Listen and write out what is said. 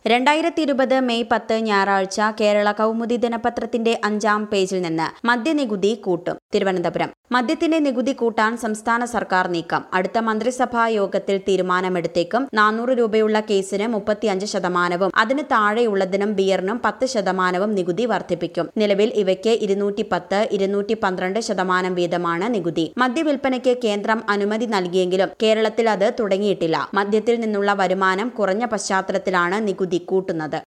രണ്ടായിരത്തി ഇരുപത് മെയ് പത്ത് ഞായറാഴ്ച കേരള കൗമുദി ദിനപത്രത്തിന്റെ അഞ്ചാം പേജിൽ നിന്ന് മദ്യനികുതി കൂട്ടും തിരുവനന്തപുരം മദ്യത്തിന്റെ നികുതി കൂട്ടാൻ സംസ്ഥാന സർക്കാർ നീക്കം അടുത്ത മന്ത്രിസഭാ യോഗത്തിൽ തീരുമാനമെടുത്തേക്കും നാനൂറ് രൂപയുള്ള കേസിന് മുപ്പത്തിയഞ്ച് ശതമാനവും അതിന് താഴെയുള്ളതിനും ബിയറിനും പത്ത് ശതമാനവും നികുതി വർദ്ധിപ്പിക്കും നിലവിൽ ഇവയ്ക്ക് ഇരുന്നൂറ്റി പത്ത് ഇരുന്നൂറ്റി പന്ത്രണ്ട് ശതമാനം വീതമാണ് നികുതി മദ്യവിൽപ്പനയ്ക്ക് കേന്ദ്രം അനുമതി നൽകിയെങ്കിലും കേരളത്തിൽ അത് തുടങ്ങിയിട്ടില്ല മദ്യത്തിൽ നിന്നുള്ള വരുമാനം കുറഞ്ഞ പശ്ചാത്തലത്തിലാണ് നികുതി കൂട്ടുന്നത്